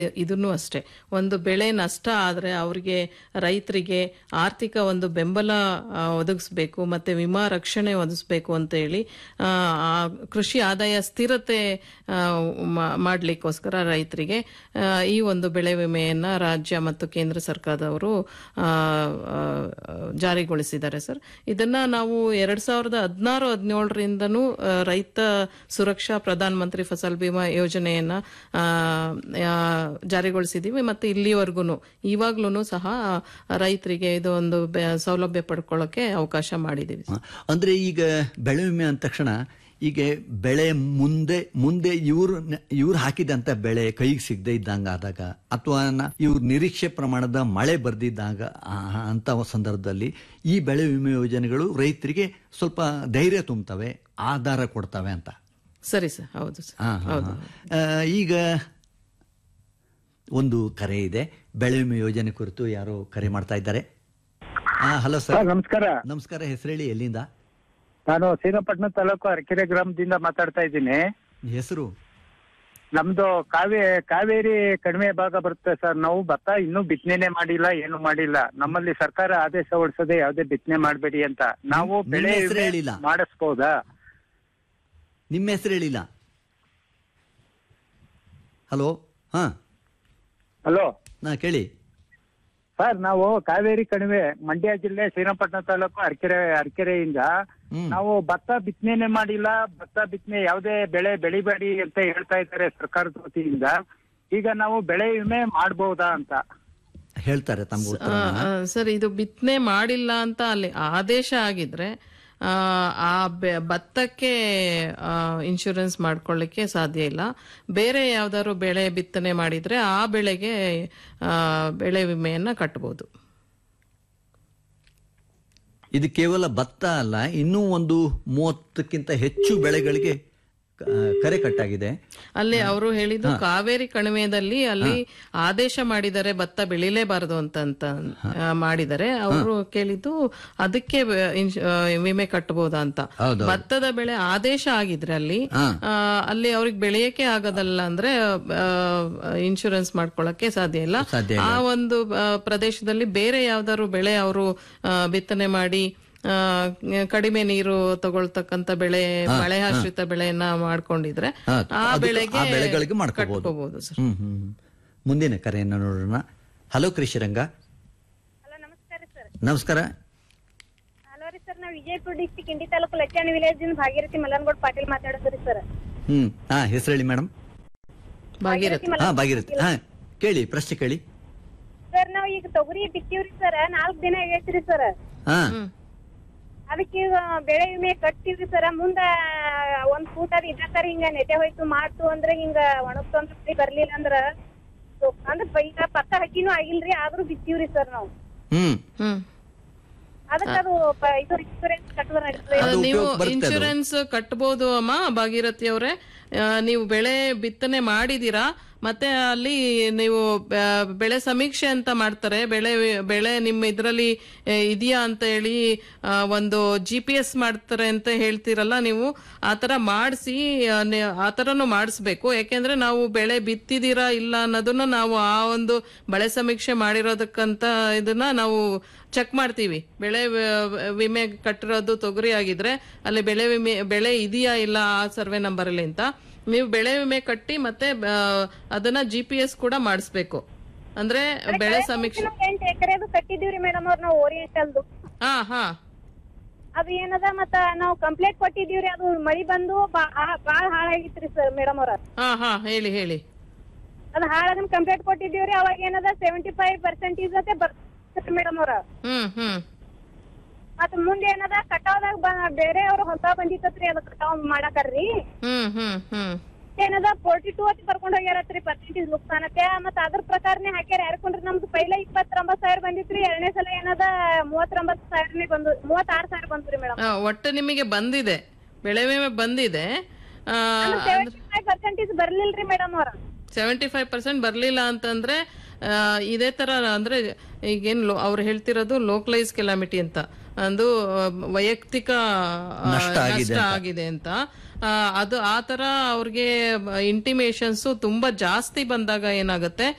ಇದನ್ನು ಅಷ್ಟೇ ಒಂದು ಬೆಳೆ ನಷ್ಟ ಆದರೆ ಅವರಿಗೆ ರೈತರಿಗೆ ಆರ್ಥಿಕ ಒಂದು ಬೆಂಬಲ ಆ, ಒದಗಿಸ್ಬೇಕು ಮತ್ತೆ ವಿಮಾ ರಕ್ಷಣೆ ಒದಗಿಸ್ಬೇಕು ಅಂತ ಹೇಳಿ ಆ, ಆ ಕೃಷಿ ಆದಾಯ ಸ್ಥಿರತೆ ಆ, ಮಾ- ಮಾಡ್ಲಿಕ್ಕೋಸ್ಕರ ರೈತರಿಗೆ ಆ, ಈ ಒಂದು ಬೆಳೆ ವಿಮೆಯನ್ನ ರಾಜ್ಯ ಮತ್ತು ಕೇಂದ್ರ ಸರ್ಕಾರದವರು ಆ, ಆ, ಜಾರಿಗೊಳಿಸಿದ್ದಾರೆ ಸರ್ ಇದನ್ನ ನಾವು ಎರಡ್ ಸಾವಿರದ ಹದಿನಾರು ಹದಿನೇಳರಿಂದನೂ ರೈತ ಸುರಕ್ಷಾ ಪ್ರಧಾನ ಮಂತ್ರಿ ಫಸಲ್ ಬಿಮಾ ಯೋಜನೆಯನ್ನ ಆ, ಆ, ಜಾರಿಗೊಳಿಸಿದೀವಿ ಮತ್ತೆ ಇಲ್ಲಿವರೆಗೂ ಇವಾಗ್ಲೂ ಸಹ ರೈತರಿಗೆ ಇದು ಒಂದು ಬೆ- ಸೌಲಭ್ಯ ಪಡ್ಕೊಳ್ಳೋಕೆ ಅವಕಾಶ ಮಾಡಿದೀವಿ ಅಂದ್ರೆ ಈಗ ಬೆಳೆ ವಿಮೆ ಅಂದ ತಕ್ಷಣ ಈಗ ಬೆಳೆ ಮುಂದೆ ಮುಂದೆ ಇವ್ರು ಇವ್ರು ಹಾಕಿದಂತ ಬೆಳೆ ಕೈಗೆ ಸಿಗದೆ ಇದ್ದಂಗ ಆದಾಗ ಅಥವಾ ಇವ್ರ ನಿರೀಕ್ಷೆ ಪ್ರಮಾಣದ ಮಳೆ ಬರ್ದಿದ್ದಾಗ ಆ, ಅಂತ ಸಂದರ್ಭದಲ್ಲಿ ಈ ಬೆಳೆ ವಿಮೆ ಯೋಜನೆಗಳು ರೈತರಿಗೆ ಸ್ವಲ್ಪ ಧೈರ್ಯ ತುಂಬುತ್ತವೆ ಆಧಾರ ಕೊಡ್ತವೆ ಅಂತ ಸರಿ ಸರ್ ಹೌದು ಸರ್ ಹಾ, ಹಾ, ಹಾ. ಆ, ಈಗ ಒಂದು ಕರೆ ಇದೆ ಬೆಳೆ ವಿಮೆ ಯೋಜನೆ ಕುರಿತು ಯಾರೋ ಕರೆ ಮಾಡ್ತಾ ಇದ್ದಾರೆ ಹಲೋ ಸರ್ ಸರ್ ನಮಸ್ಕಾರ ನಮಸ್ಕಾರ ಹೆಸರೇಳಿ ಎಲ್ಲಿಂದ ನಾನು ಶ್ರೀರಂಗಪಟ್ಟಣ ತಾಲೂಕು ಅರಕೆರೆ ಗ್ರಾಮದಿಂದ ಮಾತಾಡ್ತಾ ಇದ್ದೀನಿ ಹೆಸರು ನಮ್ದು ಕಾವೇ ಕಾವೇರಿ ಕಡಿಮೆ ಭಾಗ ಬರುತ್ತೆ ಸರ್ ನಾವು ಭತ್ತ ಇನ್ನೂ ಬಿತ್ತನೆ ಮಾಡಿಲ್ಲ ಏನು ಮಾಡಿಲ್ಲ ನಮ್ಮಲ್ಲಿ ಸರ್ಕಾರ ಆದೇಶ ಹೊರಡಿಸದೆ ಯಾವುದೇ ಬಿತ್ತನೆ ಮಾಡಬೇಡಿ ಅಂತ ನಾವು ನಿಮ್ ಬೆಳೆ ಹೆಸ್ರು ವಿಮೆ ಹೇಳಿಲ್ಲ. ಮಾಡಿಸ್ಬೋದಾ ನಿಮ್ಮ ಹೆಸರು ಹೇಳಿಲ್ಲ ಹಲೋ ಹಾ ಹಲೋ ನಾ ಕೇಳಿ ಸರ್ ನಾವು ಕಾವೇರಿ ಕಣಿವೆ ಮಂಡ್ಯ ಜಿಲ್ಲೆ ಶ್ರೀರಂಗಪಟ್ಟಣ ತಾಲೂಕು ಅರಕೆರೆ ಅರಕೆರೆಯಿಂದ ಹ್ಮ್. ನಾವು ಭತ್ತ ಬಿತ್ತನೆ ಮಾಡಿಲ್ಲ ಭತ್ತ ಬಿತ್ತನೆ ಯಾವುದೇ ಬೆಳೆ ಬೆಳಿಬೇಡಿ ಅಂತ ಹೇಳ್ತಾ ಇದ್ದಾರೆ ಸರ್ಕಾರದ ವತಿಯಿಂದ ಈಗ ನಾವು ಬೆಳೆ ವಿಮೆ ಮಾಡಬಹುದಾ ಅಂತ ಹೇಳ್ತಾರೆ ತಮ್ಗೆ ಉತ್ತರ ಆ, ಆ, ಸರ್ ಇದು ಬಿತ್ತನೆ ಮಾಡಿಲ್ಲ ಅಂತ ಅಲ್ಲಿ ಆದೇಶ ಆಗಿದ್ರೆ ಆ, ಆ ಬೆ- ಭತ್ತಕ್ಕೆ ಇನ್ಶೂರೆನ್ಸ್ ಮಾಡ್ಕೊಳ್ಳಿಕ್ಕೆ ಸಾಧ್ಯ ಇಲ್ಲ ಬೇರೆ ಯಾವ್ದಾದ್ರು ಬೆಳೆ ಬಿತ್ತನೆ ಮಾಡಿದ್ರೆ ಆ ಬೆಳೆಗೆ ಆ, ಬೆಳೆ ವಿಮೆಯನ್ನ ಕಟ್ಟಬಹುದು ಇದು ಕೇವಲ ಭತ್ತ ಅಲ್ಲ ಇನ್ನೂ ಒಂದು ಮೂವತ್ತಕ್ಕಿಂತ ಹೆಚ್ಚು ಬೆಳೆಗಳಿಗೆ ಕ- ಕರೆ ಕಟ್ಟಾಗಿದೆ ಅಲ್ಲಿ ಅವರು ಹೇಳಿದ್ದು ಕಾವೇರಿ ಕಣಿವೆದಲ್ಲಿ ಅಲ್ಲಿ ಆದೇಶ ಮಾಡಿದರೆ ಭತ್ತ ಬೆಳಿಲೇಬಾರದು ಅಂತ ಅಂತ ಆ, ಮಾಡಿದರೆ ಅವರು ಕೇಳಿದ್ದು ಅದಕ್ಕೆ ವ- ಇನ್ಶ್- ಆ, ವಿಮೆ ಕಟ್ಟಬಹುದಾ ಅಂತ ಹೌದು. ಭತ್ತದ ಬೆಳೆ ಆದೇಶ ಆಗಿದ್ರೆ ಅಲ್ಲಿ ಹಾ. ಆ, ಅಲ್ಲಿ ಅವ್ರಿಗೆ ಬೆಳೆಯಕ್ಕೆ ಆಗೋದಲ್ಲ ಅಂದ್ರೆ ಇನ್ಶೂರೆನ್ಸ್ ಮಾಡ್ಕೊಳ್ಳಕ್ಕೆ ಸಾಧ್ಯ ಇಲ್ಲ ಸಾಧ್ಯ ಆ ಒಂದು ಆ, ಪ್ರದೇಶದಲ್ಲಿ ಬೇರೆ ಯಾವ್ದಾದ್ರು ಬೆಳೆ ಅವರು ಬಿತ್ತನೆ ಮಾಡಿ ಆ, ಕಡಿಮೆ ನೀರು ತಗೊಳ್ತಕ್ಕಂತ ಬೆಳೆ ಮಳೆ ಆಶ್ರಿತ ಬೆಳೆಯನ್ನ ಮಾಡ್ಕೊಂಡಿದ್ರೆ ಹಾ, ಆ ಅದು- ಬೆಳೆಗೆ ಆ ಬೆಳೆಗಳಿಗೆ ಮಾಡ್ಕೋಬಹುದು ಕಟ್ಕೋಬಹುದು ಸರ್ ಹ್ಮ್ ಹ್ಮ್ ಹ್ಮ್. ಮುಂದಿನ ಕರೆಯನ್ನು ನೋಡೋಣ ಹಲೋ ಕೃಷಿರಂಗ ಹಲೋ ನಮಸ್ಕಾರ ಸರ್ ನಮಸ್ಕಾರ ಹಲೋ ರೀ ಸರ್ ನಾವು ವಿಜಯಪುರ ಡಿಸ್ಟಿಕ್ ಇಂಡಿ ತಾಲೂಕು ಲಚ್ಚಾಣಿ ವಿಲೇಜ್ ಇಂದ ಭಾಗೀರಥಿ ಮಲ್ಲನಗೌಡ ಪಾಟೀಲ್ ಮಾತಾಡೋದ್ರಿ ಸರ್ ಹ್ಮ್ ಹಾ ಹೆಸರು ಹೇಳಿ ಮೇಡಮ್ ಭಾಗೀರಥಿ ಹಾ ಭಾಗಿರಥಿ ಹಾ ಕೇಳಿ ಪ್ರಶ್ನೆ ಕೇಳಿ ಸರ್ ನಾವು ಈಗ ತೊಗರಿ ಬಿತ್ತೀವ್ರಿ ಸರ್ ನಾಲ್ಕ್ ದಿನ ಆಗೈತ್ರಿ ಸರ್ ಹಾ ಅದಕ್ಕೆ ಈಗ ಬೆಳೆ ವಿಮೆ ಕಟ್ತೀವ್ರಿ ಸರ್ ಮುಂದ ಒಂದ್ ಫೂಟ್ ಅದ್ ಇದ್ದ ಹಿಂಗ ನೆಟೆ ಹೋಯ್ತು ಮಾಡ್ತು ಅಂದ್ರೆ ಹಿಂಗ ಒಣಗ್ತು ಅಂದ್ರೆ ಫ್ರೀ ಬರ್ಲಿಲ್ಲ ಅಂದ್ರ ಅಂದ್ರ ಈಗ ಪಕ್ಕ ಹಕ್ಕಿನೂ ಆಗಿಲ್ರಿ ಆದ್ರೂ ಬಿತ್ತೀವ್ರಿ ಸರ್ ನಾವು ಹ್ಮ್ ಹ್ಮ್ ಅದಕ್ಕೆ ಅದು ಪ- ಇದು ಇನ್ಸೂರೆನ್ಸ್ ಕಟ್ಟಿದ್ರೆ ನಡೀತದೆ ಅದು ನೀವು ಉಪಯೋಗ ಬರುತ್ತೆ ಅದು. ಇನ್ಶೂರೆನ್ಸ್ ಕಟ್ಬೋದು ಅಮ್ಮ ಭಾಗೀರಥಿ ಅವರೇ ನೀವು ಬೆಳೆ ಬಿತ್ತನೆ ಮಾಡಿದೀರಾ ಮತ್ತೆ ಅಲ್ಲಿ ನೀವು ಆ, ಬೆಳೆ ಸಮೀಕ್ಷೆ ಅಂತ ಮಾಡ್ತಾರೆ ಬೆಳೆ ಬೆಳೆ ನಿಮ್ಮ ಇದರಲ್ಲಿ ಇದೆಯಾ ಅಂತ ಹೇಳಿ ಆ, ಒಂದು ಜಿ ಪಿ ಎಸ್ ಮಾಡ್ತಾರೆ ಅಂತ ಹೇಳ್ತೀರಲ್ಲ ನೀವು ಆ ಥರ ಮಾಡಿಸಿ ಆ ಥರನೂ ಮಾಡಿಸ್ಬೇಕು ಯಾಕೆಂದ್ರೆ ನಾವು ಬೆಳೆ ಬಿತ್ತಿದೀರಾ ಇಲ್ಲ ಅನ್ನೋದನ್ನ ನಾವು ಆ ಒಂದು ಬೆಳೆ ಸಮೀಕ್ಷೆ ಮಾಡಿರೋದಕ್ಕಂತ ಇದನ್ನ ನಾವು ಚೆಕ್ ಮಾಡ್ತೀವಿ ಬೆಳೆ ವ- ವಿಮೆ ಕಟ್ಟಿರೋದು ತೊಗರಿ ಆಗಿದ್ರೆ ಅಲ್ಲಿ ಬೆಳೆ ವಿಮೆ ಬೆಳೆ ಇದೆಯಾ ಇಲ್ಲ ಆ ಸರ್ವೆ ನಂಬರ್ ಅಲ್ಲಿ ಅಂತ ನೀವು ಬೆಳೆ ವಿಮೆ ಕಟ್ಟಿ ಮತ್ತೆ ಆ, ಅದನ್ನ ಜಿ ಪಿ ಎಸ್ ಕೂಡ ಮಾಡಿಸ್ಬೇಕು ಅಂದ್ರೆ ಬೆಳೆ ಸಮೀಕ್ಷೆ ಎಂಟು ಎಕರೆದು ಕಟ್ಟಿದೀವ್ರಿ ಮೇಡಮ್ ಅವ್ರ ನಾವು ಓರಿಯೆಂಟಲ್ದು ಹಾ ಹಾ ಅದು ಏನದ ಮತ್ತ ನಾವು ಕಂಪ್ಲೇಂಟ್ ಕೊಟ್ಟಿದೀವ್ರಿ ಅದು ಮಳಿ ಬಂದು ಬಾ- ಆ- ಬಾಳ್ ಹಾಳಾಗಿತ್ರಿ ಸರ್ ಮೇಡಮ್ ಅವ್ರ ಹಾ ಹಾ ಹೇಳಿ ಹೇಳಿ ಅದು ಹಾಳಾಗನ್ ಕಂಪ್ಲೇಂಟ್ ಕೊಟ್ಟಿದೀವ್ರಿ ಅವಾಗ ಏನದ ಸೆವೆಂಟಿ ಫೈವ್ ಪರ್ಸೆಂಟೇಜ್ ಅತ್ತೆ ಬರ್ತಾರೆ ಮೇಡಮ್ ಅವ್ರ ಹ್ಮ್ ಹ್ಮ್ ಮತ್ತ ಮುಂದೆ ಏನದ ಕಟಾವ್ದಾಗ ಬ- ಬೇರೆ ಅವ್ರ ಹೊಸ ಬಂದಿತ್ತತ್ರಿ ಅದ ಕಟಾವ್ ಮಾಡಾಕರ್ರಿ ಹ್ಮ್ ಹ್ಮ್ ಹ್ಮ್ ಏನದ ಫೋರ್ಟಿ ಟೂ ಅತಿ ಬರ್ಕೊಂಡ್ ಹೋಗ್ಯಾರತ್ರಿ ಪರ್ಸೆಂಟೇಜ್ ನುಕ್ಸಾನತ್ತೆ ಮತ್ತ ಅದ್ರ ಪ್ರಕಾರನೇ ಹಾಕ್ಯಾರ ಯಾರ್ಕೊಂಡ್ರಿ ನಮ್ದು ಪೈಲ ಇಪ್ಪತ್ತೊಂಬತ್ ಸಾವಿರ ಬಂದಿತ್ರಿ ಎರಡನೇ ಸಲ ಏನದ ಮೂವತ್ತೊಂಬತ್ತು ಸಾವಿರನೇ ಬಂದು ಮೂವತ್ತಾರು ಸಾವಿರ ಬಂದ್ರಿ ಮೇಡಮ್ ಆ, ಒಟ್ಟು ನಿಮಗೆ ಬಂದಿದೆ ಬೆಳೆ ವಿಮೆ ಬಂದಿದೆ ಸೆವೆಂಟಿ ಫೈವ್ ಪರ್ಸೆಂಟೇಜ್ ಬರ್ಲಿಲ್ರಿ ಮೇಡಮ್ ಅವ್ರ ಸೆವೆಂಟಿ ಫೈವ್ ಪರ್ಸೆಂಟ್ ಬರಲಿಲ್ಲ ಅಂತಂದ್ರೆ ಆ, ಇದೇ ತರ ಅಂದ್ರೆ ಈಗೇನು ಅವ್ರು ಹೇಳ್ತಿರೋದು ಲೋಕಲೈಸ್ ಕೆಲಾಮಿಟಿ ಅಂತ ಒಂದು ಆ, ವೈಯಕ್ತಿಕ ಆ, ನಷ್ಟ ಆಗಿದೆ ನಷ್ಟ ಅಂತ. ಆಗಿದೆ ಅಂತ ಆ, ಅದು ಆ ತರ ಅವ್ರಿಗೆ ಇಂಟಿಮೇಷನ್ಸ್ ತುಂಬಾ ಜಾಸ್ತಿ ಬಂದಾಗ ಏನಾಗುತ್ತೆ